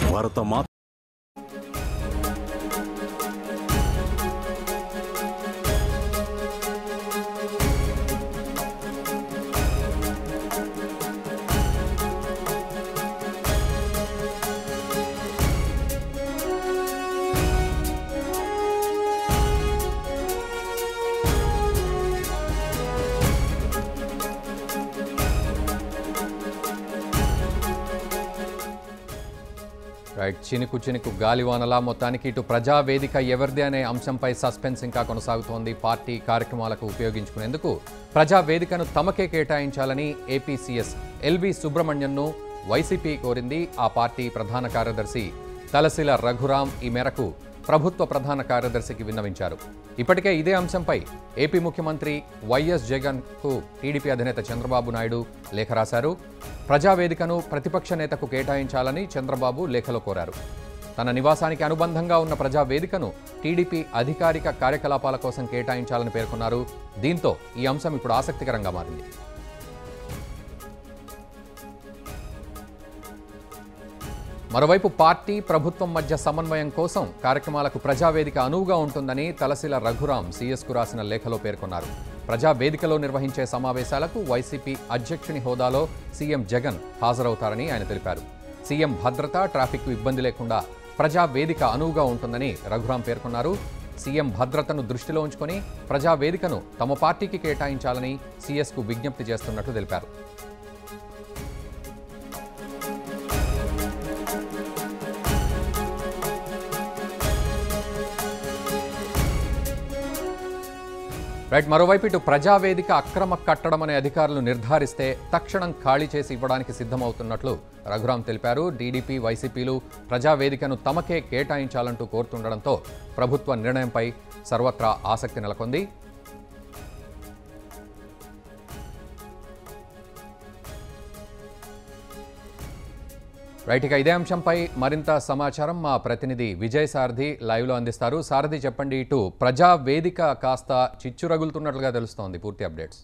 Bharatmata right చినుకు చినుకు గాలివానలా మొత్తానికి ఇటు ప్రజావేదిక ఎవరిది అనే అంశంపై సస్పెన్స్ ఇంకా కొనసాగుతోంది పార్టీ కార్యక్రమాలకు ఉపయోగించుకునేందుకు ప్రజావేదికను తమకే కేటాయించాలని ఏపీసీఎస్ ఎల్వి సుబ్రహ్మణ్యన్ను వైసీపీ కోరింది ఆ పార్టీ ప్రధాన కార్యదర్శి తలసిల రఘురాం ఈ మేరకు ప్రభుత్వ ప్రధాన కార్యదర్శికి విన్నవించారు ఇప్పటికే ఇదే అంశంపై ఏపీ ముఖ్యమంత్రి వైఎస్ జగన్కు టీడీపీ అధినేత చంద్రబాబు నాయుడు లేఖ రాశారు ప్రజావేదికను ప్రతిపక్ష నేతకు కేటాయించాలని చంద్రబాబు లేఖలో కోరారు తన నివాసానికి అనుబంధంగా ఉన్న ప్రజావేదికను టీడీపీ అధికారిక కార్యకలాపాల కోసం కేటాయించాలని పేర్కొన్నారు దీంతో ఈ అంశం ఇప్పుడు ఆసక్తికరంగా మారింది మరోవైపు పార్టీ ప్రభుత్వం మధ్య సమన్వయం కోసం కార్యక్రమాలకు ప్రజావేదిక అనువుగా ఉంటుందని తలసిల రఘురాం సీఎస్కు రాసిన లేఖలో పేర్కొన్నారు ప్రజావేదికలో నిర్వహించే సమావేశాలకు వైసీపీ అధ్యక్షుని హోదాలో సీఎం జగన్ హాజరవుతారని ఆయన తెలిపారు సీఎం భద్రత ట్రాఫిక్ ఇబ్బంది లేకుండా ప్రజావేదిక అనువుగా ఉంటుందని రఘురాం పేర్కొన్నారు సీఎం భద్రతను దృష్టిలో ఉంచుకొని ప్రజావేదికను తమ పార్టీకి కేటాయించాలని సీఎస్కు విజ్ఞప్తి చేస్తున్నట్లు తెలిపారు రైట్ మరోవైపు ఇటు ప్రజావేదిక అక్రమ కట్టడం అనే అధికారులు నిర్ధారిస్తే తక్షణం ఖాళీ చేసి ఇవ్వడానికి సిద్ధమవుతున్నట్లు రఘురాం తెలిపారు టీడీపీ వైసీపీలు ప్రజావేదికను తమకే కేటాయించాలంటూ కోరుతుండడంతో ప్రభుత్వ నిర్ణయంపై సర్వత్రా ఆసక్తి నెలకొంది రైట్ ఇక ఇదే అంశంపై మరింత సమాచారం మా ప్రతినిధి విజయ్ సారథి లైవ్లో అందిస్తారు సారథి చెప్పండి ఇటు ప్రజా వేదిక కాస్త చిచ్చు రగులుతున్నట్లుగా తెలుస్తోంది పూర్తి అప్డేట్స్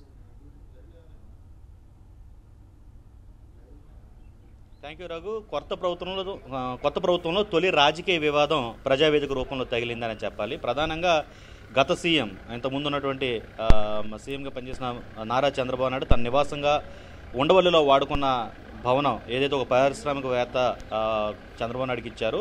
థ్యాంక్ యూ రఘు కొత్త ప్రభుత్వంలో ఆ, కొత్త ప్రభుత్వంలో తొలి రాజకీయ వివాదం ప్రజావేదిక రూపంలో తగిలిందని చెప్పాలి ప్రధానంగా గత సీఎం ఇంతకుముందు ఉన్నటువంటి ఆ, సీఎంగా పనిచేసిన నారా చంద్రబాబు నాయుడు తన నివాసంగా ఉండవల్లిలో వాడుకున్న భవనం ఏదైతే ఒక పారిశ్రామికవేత్త ఆ, చంద్రబాబు నాయుడుకి ఇచ్చారో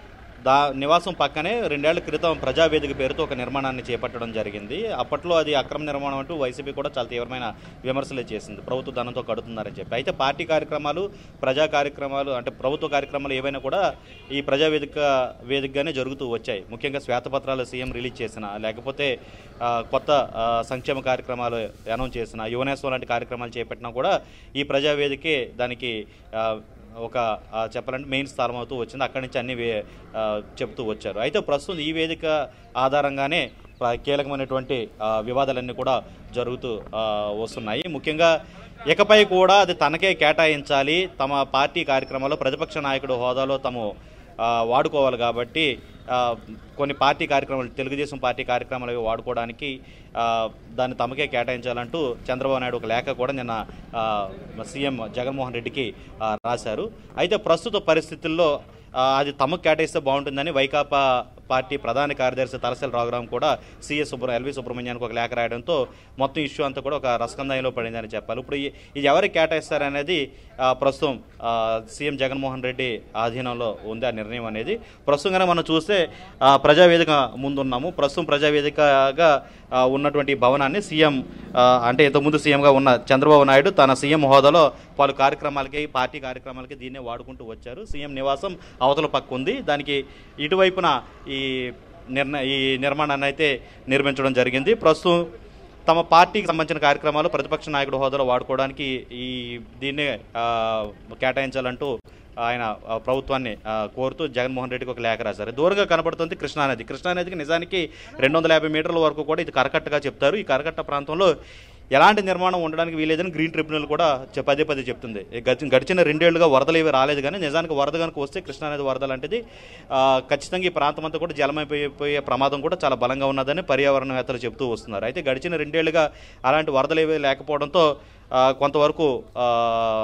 దా నివాసం పక్కనే రెండేళ్ల క్రితం ప్రజావేదిక పేరుతో ఒక నిర్మాణాన్ని చేపట్టడం జరిగింది అప్పట్లో అది అక్రమ నిర్మాణం అంటూ వైసీపీ కూడా చాలా తీవ్రమైన విమర్శలే చేసింది ప్రభుత్వ ధనంతో కడుతున్నారని చెప్పి అయితే పార్టీ కార్యక్రమాలు ప్రజా కార్యక్రమాలు అంటే ప్రభుత్వ కార్యక్రమాలు ఏవైనా కూడా ఈ ప్రజావేదిక వేదికగానే జరుగుతూ వచ్చాయి ముఖ్యంగా శ్వేతపత్రాలు సీఎం రిలీజ్ చేసిన లేకపోతే ఆ, కొత్త ఆ, సంక్షేమ కార్యక్రమాలు అనౌన్స్ చేసిన యువనేశ్వరం లాంటి కార్యక్రమాలు చేపట్టినా కూడా ఈ ప్రజావేదికే దానికి ఆ, ఒక ఆ, చెప్పాలంటే మెయిన్ స్థలం అవుతూ వచ్చింది అక్కడి నుంచి అన్ని వే- ఆ, చెప్తూ వచ్చారు అయితే ప్రస్తుతం ఈ వేదిక ఆధారంగానే ప్ర- కీలకమైనటువంటి ఆ, వివాదాలన్నీ కూడా జరుగుతూ ఆ, వస్తున్నాయి ముఖ్యంగా ఇకపై కూడా అది తనకే కేటాయించాలి తమ పార్టీ కార్యక్రమాల్లో ప్రతిపక్ష నాయకుడు హోదాలో తాము ఆ, వాడుకోవాలి కాబట్టి ఆ, కొన్ని పార్టీ కార్యక్రమాలు తెలుగుదేశం పార్టీ కార్యక్రమాలు అవి వాడుకోవడానికి ఆ, దాన్ని తమకే కేటాయించాలంటూ చంద్రబాబు నాయుడు ఒక లేఖ కూడా నిన్న ఆ, సీఎం జగన్మోహన్ రెడ్డికి ఆ, రాశారు అయితే ప్రస్తుత పరిస్థితుల్లో ఆ, అది తమకు కేటాయిస్తే బాగుంటుందని వైకాపా పార్టీ ప్రధాన కార్యదర్శి తలసల రాఘురాం కూడా సీఎస్ సుబ్ర ఎల్వి సుబ్రహ్మణ్యానికి ఒక లేఖ రాయడంతో మొత్తం ఇష్యూ అంతా కూడా ఒక రసకందాయంలో పడిందని చెప్పాలి ఇప్పుడు ఈ- ఇది ఎవరికి కేటాయిస్తారనేది ఆ, ప్రస్తుతం ఆ, సీఎం జగన్మోహన్ రెడ్డి ఆధీనంలో ఉంది ఆ నిర్ణయం అనేది ప్రస్తుతంగానే మనం చూస్తే ఆ, ప్రజావేదిక ముందున్నాము ప్రస్తుతం ప్రజావేదికగా ఆ, ఉన్నటువంటి ఈ భవనాన్ని సీఎం ఆ, అంటే ఇంతకుముందు సీఎంగా ఉన్న చంద్రబాబు నాయుడు తన సీఎం హోదాలో పలు కార్యక్రమాలకి పార్టీ కార్యక్రమాలకి దీన్నే వాడుకుంటూ వచ్చారు సీఎం నివాసం అవతల పక్క ఉంది దానికి ఇటువైపున ఈ నిర్ణ ఈ నిర్మాణాన్ని అయితే నిర్మించడం జరిగింది ప్రస్తుతం తమ పార్టీకి సంబంధించిన కార్యక్రమాలు ప్రతిపక్ష నాయకుడు హోదాలో వాడుకోవడానికి ఈ దీన్నే ఆ, కేటాయించాలంటూ ఆయన ఆ, ప్రభుత్వాన్ని ఆ, కోరుతూ జగన్మోహన్ రెడ్డికి ఒక లేఖ రాశారు దూరంగా కనబడుతుంది కృష్ణానది కృష్ణానదికి నిజానికి రెండు వందల యాభై మీటర్ల వరకు కూడా ఇది కరకట్టగా చెప్తారు ఈ కరకట్ట ప్రాంతంలో ఎలాంటి నిర్మాణం ఉండడానికి వీలేదని గ్రీన్ ట్రిబ్యునల్ కూడా చె- పదే పదే చెప్తుంది ఈ గడిచిన గడిచిన రెండేళ్లుగా వరదలు ఏవి రాలేదు కానీ నిజానికి వరద కనుక వస్తే కృష్ణానది వరద లాంటిది ఆ, ఖచ్చితంగా ఈ ప్రాంతం అంతా కూడా జలమైపోయే ప్రమాదం కూడా చాలా బలంగా ఉన్నదని పర్యావరణవేత్తలు చెబుతూ వస్తున్నారు అయితే గడిచిన రెండేళ్లుగా అలాంటి వరదలు ఏవి లేకపోవడంతో ఆ, కొంతవరకు ఆ,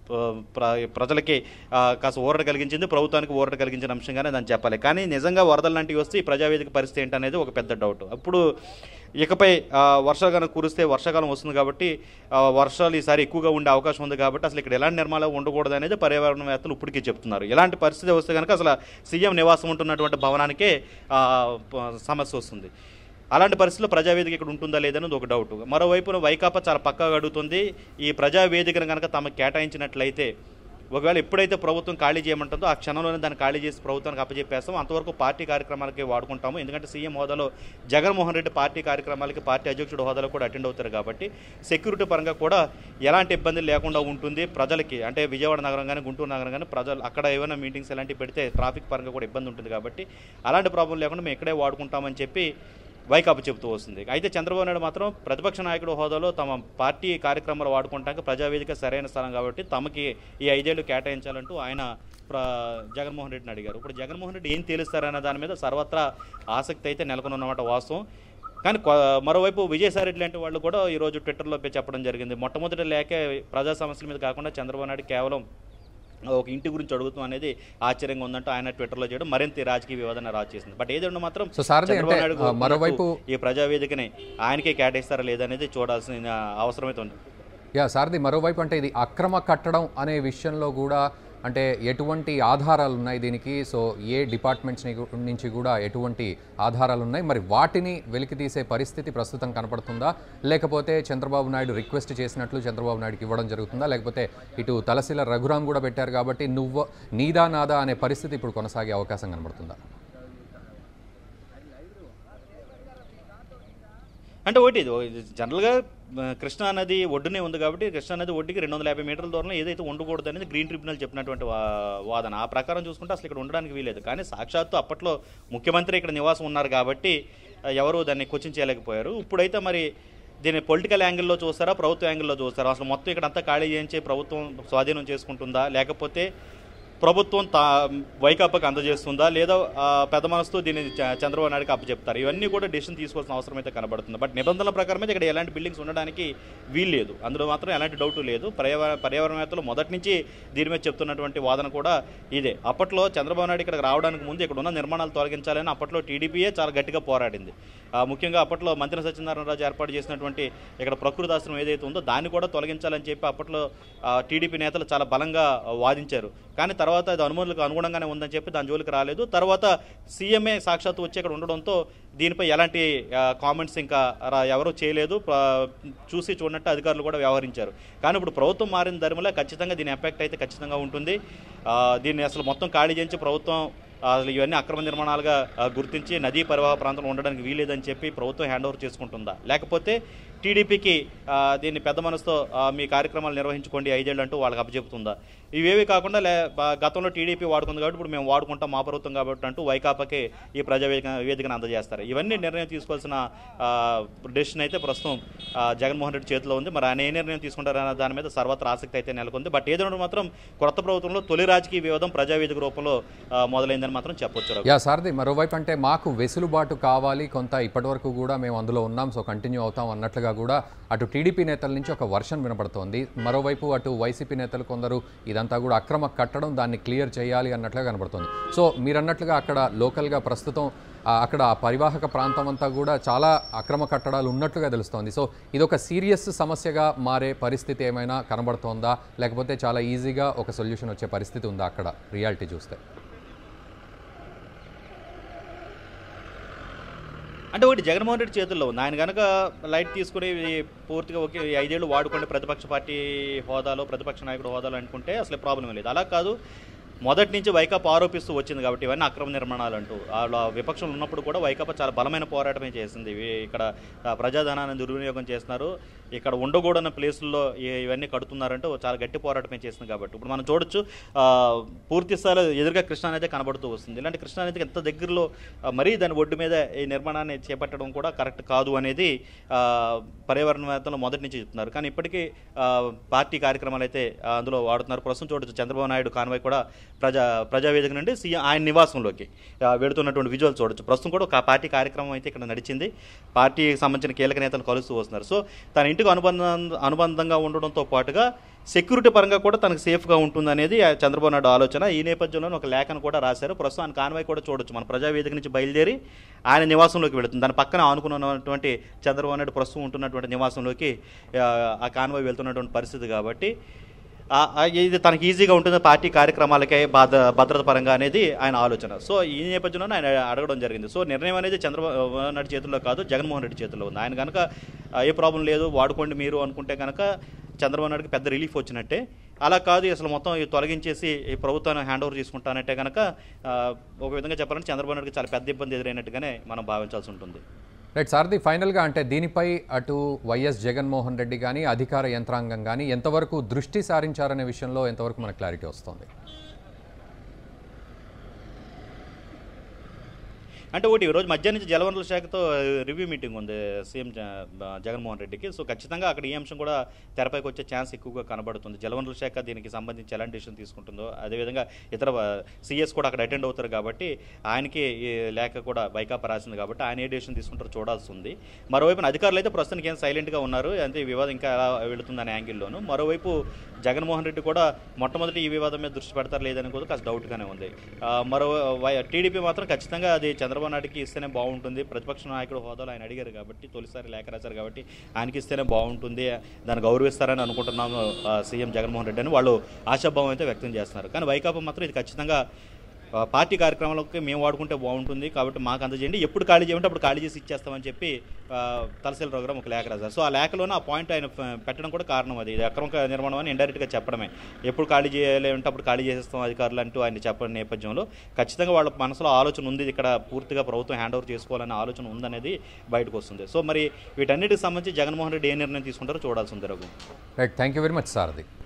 ఆ, ప్ర- ప్రజలకి ఆ, కాస్త ఊరట కలిగించింది ప్రభుత్వానికి ఊరట కలిగించిన అంశంగానే దాన్ని చెప్పాలి కానీ నిజంగా వరదలు లాంటివి వస్తే ఈ ప్రజావేదిక పరిస్థితి ఏంటనేది ఒక పెద్ద డౌట్ అప్పుడు ఇకపై ఆ, వర్షాలు కనుక కురిస్తే వర్షాకాలం వస్తుంది కాబట్టి ఆ, వర్షాలు ఈసారి ఎక్కువగా ఉండే అవకాశం ఉంది కాబట్టి అసలు ఇక్కడ ఎలాంటి నిర్మాణాలు ఉండకూడదు అనేది పర్యావరణవేత్తలు ఇప్పటికీ చెప్తున్నారు ఇలాంటి పరిస్థితి వస్తే కనుక అసలు సీఎం నివాసం ఉంటున్నటువంటి భవనానికే ఆ, ప- సమస్య వస్తుంది అలాంటి పరిస్థితుల్లో ప్రజావేదిక ఇక్కడ ఉంటుందా లేదనేది ఒక డౌట్ మరోవైపున వైకాపా చాలా పక్కాగా అడుగుతుంది ఈ ప్రజావేదికను కనుక తమకు కేటాయించినట్లయితే ఒకవేళ ఎప్పుడైతే ప్రభుత్వం ఖాళీ చేయమంటుందో ఆ క్షణంలోనే దాన్ని ఖాళీ చేసి ప్రభుత్వానికి అప్పచెప్పేస్తాం అంతవరకు పార్టీ కార్యక్రమాలకి వాడుకుంటాము ఎందుకంటే సీఎం హోదాలో జగన్మోహన్ రెడ్డి పార్టీ కార్యక్రమాలకి పార్టీ అధ్యక్షుడు హోదాలో కూడా అటెండ్ అవుతారు కాబట్టి సెక్యూరిటీ పరంగా కూడా ఎలాంటి ఇబ్బందులు లేకుండా ఉంటుంది ప్రజలకి అంటే విజయవాడ నగరం కానీ గుంటూరు నగరం కానీ ప్రజలు అక్కడ ఏమైనా మీటింగ్స్ ఎలాంటివి పెడితే ట్రాఫిక్ పరంగా కూడా ఇబ్బంది ఉంటుంది కాబట్టి అలాంటి ప్రాబ్లం లేకుండా మేము ఇక్కడే వాడుకుంటామని చెప్పి వైకాపా చెబుతూ వస్తుంది అయితే చంద్రబాబు నాయుడు మాత్రం ప్రతిపక్ష నాయకుడు హోదాలో తమ పార్టీ కార్యక్రమాలు వాడుకోవడానికి ప్రజావేదిక సరైన స్థలం కాబట్టి తమకి ఈ ఐదేళ్లు కేటాయించాలంటూ ఆయన ప్ర జగన్మోహన్ రెడ్డిని అడిగారు ఇప్పుడు జగన్మోహన్ రెడ్డి ఏం తేలుస్తారన్న దాని మీద సర్వత్రా ఆసక్తి అయితే నెలకొని ఉన్నమాట వాస్తవం కానీ కొ- మరోవైపు విజయసాయి రెడ్డి లాంటి వాళ్ళు కూడా ఈరోజు ట్విట్టర్లో పే చెప్పడం జరిగింది మొట్టమొదటి లేకే ప్రజా సమస్యల మీద కాకుండా చంద్రబాబు నాయుడు కేవలం ఒక ఇంటి గురించి అడుగుతాం అనేది ఆశ్చర్యంగా ఉందంటూ ఆయన ట్విట్టర్లో చేయడం మరింత ఈ రాజకీయ వివాదాన్ని రాజు చేసింది బట్ ఏదైనా మాత్రం సో సారథి చంద్రబాబు అంటే, నాయుడు ఆ, మరోవైపు- ఈ ప్రజావేదికని ఆయనకే కేటాయిస్తారా లేదనేది చూడాల్సిన అవసరమైతే ఉంది యా సారథి మరోవైపు అంటే ఇది అక్రమ కట్టడం అనే విషయంలో కూడా అంటే ఎటువంటి ఆధారాలు ఉన్నాయి దీనికి సో ఏ డిపార్ట్మెంట్స్ నుంచి కూడా ఎటువంటి ఆధారాలు ఉన్నాయి మరి వాటిని వెలికి తీసే పరిస్థితి ప్రస్తుతం కనపడుతుందా లేకపోతే చంద్రబాబు నాయుడు రిక్వెస్ట్ చేసినట్లు చంద్రబాబు నాయుడుకి ఇవ్వడం జరుగుతుందా లేకపోతే ఇటు తలశీల రఘురాం కూడా పెట్టారు కాబట్టి నువ్వు నీదా నాదా అనే పరిస్థితి ఇప్పుడు కొనసాగే అవకాశం కనబడుతుందా అంటే ఒకటి ఇది ఇది జనరల్గా ఆ, కృష్ణా నది ఒడ్డునే ఉంది కాబట్టి కృష్ణా నది ఒడ్డుకి రెండు వందల యాభై మీటర్ల దూరంలో ఏదైతే ఉండకూడదు అనేది గ్రీన్ ట్రిబ్యునల్ చెప్పినటువంటి వా- వాదన ఆ ప్రకారం చూసుకుంటే అసలు ఇక్కడ ఉండడానికి వీలేదు కానీ సాక్షాత్తు అప్పట్లో ముఖ్యమంత్రి ఇక్కడ నివాసం ఉన్నారు కాబట్టి ఆ, ఎవరు దాన్ని క్వశ్చన్ చేయలేకపోయారు ఇప్పుడైతే మరి దీన్ని పొలిటికల్ యాంగిల్లో చూస్తారా ప్రభుత్వ యాంగిల్లో చూస్తారా అసలు మొత్తం ఇక్కడ అంతా ఖాళీ చేయించి ప్రభుత్వం స్వాధీనం చేసుకుంటుందా లేకపోతే ప్రభుత్వం తా వైకాపాకి అందజేస్తుందా లేదా ఆ, పెద్ద మనసుతో దీన్ని చ- చంద్రబాబు నాయుడుకి అప్పచెప్తారు ఇవన్నీ కూడా డెసిషన్ తీసుకోవాల్సిన అవసరం అయితే కనబడుతుంది బట్ నిబంధనల ప్రకారం అయితే ఇక్కడ ఎలాంటి బిల్డింగ్స్ ఉండడానికి వీలు లేదు అందులో మాత్రం ఎలాంటి డౌట్ లేదు పర్యావరణ పర్యావరణవేత్తలు మొదటి నుంచి దీని మీద చెప్తున్నటువంటి వాదన కూడా ఇదే అప్పట్లో చంద్రబాబు నాయుడు ఇక్కడికి రావడానికి ముందు ఇక్కడ ఉన్న నిర్మాణాలు తొలగించాలని అప్పట్లో టీడీపీయే చాలా గట్టిగా పోరాడింది ఆ, ముఖ్యంగా అప్పట్లో మంత్రి సత్యనారాయణ రాజు ఏర్పాటు చేసినటువంటి ఇక్కడ ప్రకృతి ఆశ్రమం ఏదైతే ఉందో దాన్ని కూడా తొలగించాలని చెప్పి అప్పట్లో ఆ, టీడీపీ నేతలు చాలా బలంగా వాదించారు కానీ తర్వాత అది అనుమతులకు అనుగుణంగానే ఉందని చెప్పి దాని జోలికి రాలేదు తర్వాత సీఎంఏ సాక్షాత్తు వచ్చి ఇక్కడ ఉండడంతో దీనిపై ఎలాంటి కామెంట్స్ ఇంకా రా- ఎవరూ చేయలేదు ప్ర- చూసి చూడనట్టు అధికారులు కూడా వ్యవహరించారు కానీ ఇప్పుడు ప్రభుత్వం మారిన ధర్మలో ఖచ్చితంగా దీని ఎఫెక్ట్ అయితే ఖచ్చితంగా ఉంటుంది ఆ, దీన్ని అసలు మొత్తం ఖాళీ చేయించి ప్రభుత్వం అసలు ఇవన్నీ అక్రమ నిర్మాణాలుగా ఆ, గుర్తించి నదీ పరివాహ ప్రాంతంలో ఉండడానికి వీలేదని చెప్పి ప్రభుత్వం హ్యాండ్ ఓవర్ చేసుకుంటుందా లేకపోతే టీడీపీకి ఆ, దీన్ని పెద్ద మనసుతో ఆ, మీ కార్యక్రమాలు నిర్వహించుకోండి ఐదేళ్ళు అంటూ వాళ్ళకి అప్పచెప్తుందా ఇవేవి కాకుండా లే బా- గతంలో టీడీపీ వాడుకుంది కాబట్టి ఇప్పుడు మేము వాడుకుంటాం మా ప్రభుత్వం కాబట్టి అంటూ వైకాపాకి ఈ ప్రజావేదిక వేదికను అందజేస్తారు ఇవన్నీ నిర్ణయం తీసుకోవాల్సిన డెసిషన్ అయితే ప్రస్తుతం ఆ, జగన్మోహన్ రెడ్డి చేతిలో ఉంది మరి ఆయన ఏ నిర్ణయం తీసుకుంటారన్న దాని మీద సర్వత్రా ఆసక్తి అయితే నెలకొంది బట్ ఏదైనా మాత్రం కొత్త ప్రభుత్వంలో తొలి రాజకీయ వివాదం ప్రజావేదిక రూపంలో ఆ, మొదలైందని మాత్రం చెప్పొచ్చు రఘు. యా సారథి మరోవైపు అంటే మాకు వెసులుబాటు కావాలి కొంత ఇప్పటివరకు కూడా మేము అందులో ఉన్నాం సో కంటిన్యూ అవుతాం అన్నట్లుగా కూడా అటు టీడీపీ నేతల నుంచి ఒక వర్షన్ వినపడుతోంది మరోవైపు అటు వైసీపీ నేతలు కొందరు ఇదంతా కూడా అక్రమ కట్టడం దాన్ని క్లియర్ చేయాలి అన్నట్లుగా కనబడుతుంది సో మీరన్నట్లుగా అక్కడ లోకల్గా ప్రస్తుతం ఆ, అక్కడ ఆ పరివాహక ప్రాంతం అంతా కూడా చాలా అక్రమ కట్టడాలు ఉన్నట్లుగా తెలుస్తోంది సో ఇదొక సీరియస్ సమస్యగా మారే పరిస్థితి ఏమైనా కనబడుతోందా లేకపోతే చాలా ఈజీగా ఒక సొల్యూషన్ వచ్చే పరిస్థితి ఉందా అక్కడ రియాలిటీ చూస్తే అంటే ఒకటి జగన్మోహన్ రెడ్డి చేతుల్లో ఉంది ఆయన కనుక లైట్ తీసుకుని ఇది పూర్తిగా ఒకే ఈ ఐదేళ్ళు వాడుకుంటే ప్రతిపక్ష పార్టీ హోదాలో ప్రతిపక్ష నాయకుడు హోదాలో అనుకుంటే అసలు ప్రాబ్లం లేదు అలా కాదు మొదటి నుంచి వైకాపా ఆరోపిస్తూ వచ్చింది కాబట్టి ఇవన్నీ అక్రమ నిర్మాణాలు అంటూ వాళ్ళ విపక్షంలో ఉన్నప్పుడు కూడా వైకాపా చాలా బలమైన పోరాటమే చేసింది ఇవి ఇక్కడ ఆ, ప్రజాధనాన్ని దుర్వినియోగం చేస్తున్నారు ఇక్కడ ఉండకూడని ప్లేసుల్లో ఈ- ఇవన్నీ కడుతున్నారంటూ చాలా గట్టి పోరాటమే చేసింది కాబట్టి ఇప్పుడు మనం చూడొచ్చు ఆ, పూర్తి స్థాయిలో ఎదురుగా కృష్ణానది కనబడుతూ వస్తుంది ఇలాంటి కృష్ణానదికి ఎంత దగ్గరలో ఆ, మరీ దాని ఒడ్డు మీద ఈ నిర్మాణాన్ని చేపట్టడం కూడా కరెక్ట్ కాదు అనేది ఆ, పర్యావరణవేత్తలు మొదటి నుంచి చెప్తున్నారు కానీ ఇప్పటికీ ఆ, పార్టీ కార్యక్రమాలు అయితే ఆ, అందులో వాడుతున్నారు ప్రస్తుతం చూడొచ్చు చంద్రబాబు నాయుడు కాన్వాయ్ కూడా ప్రజా ప్రజావేదిక నుండి సీఎం ఆయన నివాసంలోకి ఆ, వెడుతున్నటువంటి విజువల్ చూడొచ్చు ప్రస్తుతం కూడా ఒక పార్టీ కార్యక్రమం అయితే ఇక్కడ నడిచింది పార్టీకి సంబంధించిన కీలక నేతలు కలుస్తూ వస్తున్నారు సో తన ఇంటికి అనుబంధం అనుబంధంగా ఉండడంతో పాటుగా సెక్యూరిటీ పరంగా కూడా తనకు సేఫ్గా ఉంటుంది అనేది ఆ చంద్రబాబు నాయుడు ఆలోచన ఈ నేపథ్యంలో ఒక లేఖను కూడా రాశారు ప్రస్తుతం ఆయన కాన్వాయ్ కూడా చూడొచ్చు మన ప్రజావేదిక నుంచి బయలుదేరి ఆయన నివాసంలోకి వెళుతుంది దాని పక్కన ఆనుకున్నటువంటి చంద్రబాబు నాయుడు ప్రస్తుతం ఉంటున్నటువంటి నివాసంలోకి ఆ, ఆ కాన్వాయ్ వెళ్తున్నటువంటి పరిస్థితి కాబట్టి ఆ- ఆ ఇది తనకి ఈజీగా ఉంటుంది పార్టీ కార్యక్రమాలకే బాధ భద్రత పరంగా అనేది ఆయన ఆలోచన సో ఈ నేపథ్యంలో ఆయన అడగడం జరిగింది సో నిర్ణయం అనేది చంద్రబాబు నాయుడు చేతుల్లో కాదు జగన్మోహన్ రెడ్డి చేతుల్లో ఉంది ఆయన కనుక ఆ, ఏ ప్రాబ్లం లేదు వాడుకోండి మీరు అనుకుంటే కనుక చంద్రబాబు నాయుడుకి పెద్ద రిలీఫ్ వచ్చినట్టే అలా కాదు అసలు మొత్తం ఇది తొలగించేసి ఈ ప్రభుత్వాన్ని హ్యాండ్ ఓవర్ చేసుకుంటానంటే కనుక ఆ, ఒక విధంగా చెప్పాలంటే చంద్రబాబు నాయుడుకి చాలా పెద్ద ఇబ్బంది ఎదురైనట్టుగానే మనం భావించాల్సి ఉంటుంది రైట్ సారథి ఫైనల్గా అంటే దీనిపై అటు వైఎస్ జగన్మోహన్ రెడ్డి కానీ అధికార యంత్రాంగం కానీ ఎంతవరకు దృష్టి సారించారనే విషయంలో ఎంతవరకు మనకు క్లారిటీ వస్తుంది అంటే ఒకటి ఈరోజు మధ్యాహ్నం నుంచి జలవనరుల శాఖతో రివ్యూ మీటింగ్ ఉంది సీఎం జ- బ- జగన్మోహన్ రెడ్డికి సో ఖచ్చితంగా అక్కడ ఈ అంశం కూడా తెరపైకి వచ్చే ఛాన్స్ ఎక్కువగా కనబడుతుంది జలవనరుల శాఖ దీనికి సంబంధించి ఎలాంటి డిసిషన్ తీసుకుంటుందో అదేవిధంగా ఇతర సీఎస్ కూడా అక్కడ అటెండ్ అవుతారు కాబట్టి ఆయనకి ఈ లేఖ కూడా వైకాపా రాసింది కాబట్టి ఆయన ఏ డిసిషన్ తీసుకుంటారో చూడాల్సి ఉంది మరోవైపు అధికారులు అయితే ప్రస్తుతానికి ఏం సైలెంట్గా ఉన్నారు అంటే ఈ వివాదం ఇంకా ఎలా వెళుతుందనే యాంగిల్లోను మరోవైపు జగన్మోహన్ రెడ్డి కూడా మొట్టమొదటి ఈ వివాదం మీద దృష్టి పెడతారు లేదని కూడా కాస్త డౌట్గానే ఉంది ఆ, మరో వై- టీడీపీ మాత్రం ఖచ్చితంగా అది చంద్రబాబు నాయుడుకి ఇస్తేనే బాగుంటుంది ప్రతిపక్ష నాయకుడు హోదాలో ఆయన అడిగారు కాబట్టి తొలిసారి లేఖ రాశారు కాబట్టి ఆయనకి ఇస్తేనే బాగుంటుంది దాన్ని గౌరవిస్తారని అనుకుంటున్నాము ఆ, సీఎం జగన్మోహన్ రెడ్డి అని వాళ్ళు ఆశాభావం అయితే వ్యక్తం చేస్తున్నారు కానీ వైకాపా మాత్రం ఇది ఖచ్చితంగా ఆ, పార్టీ కార్యక్రమాలకి మేము వాడుకుంటే బాగుంటుంది కాబట్టి మాకు అందజేయండి ఎప్పుడు ఖాళీ చేయమంటే అప్పుడు ఖాళీ చేసి ఇచ్చేస్తామని చెప్పి ఆ, తలసేల ప్రోగ్రామ్ ఒక లేఖ రాశారు సో ఆ లేఖలోనే ఆ పాయింట్ ఆయన ప- పెట్టడం కూడా కారణం అది ఇది అక్రమ నిర్మాణం అని ఇండైరెక్ట్గా చెప్పడమే ఎప్పుడు ఖాళీ చేయాలి అంటే అప్పుడు ఖాళీ చేసేస్తాం అధికారులు అంటూ ఆయన చెప్పిన నేపథ్యంలో ఖచ్చితంగా వాళ్ళ మనసులో ఆలోచన ఉంది ఇక్కడ పూర్తిగా ప్రభుత్వం హ్యాండ్ ఓవర్ చేసుకోవాలనే ఆలోచన ఉందనేది బయటకు వస్తుంది సో మరి వీటన్నిటికి సంబంధించి జగన్మోహన్ రెడ్డి ఏ నిర్ణయం తీసుకుంటారో చూడాల్సి ఉంది Raghu right thank you very much Sarathi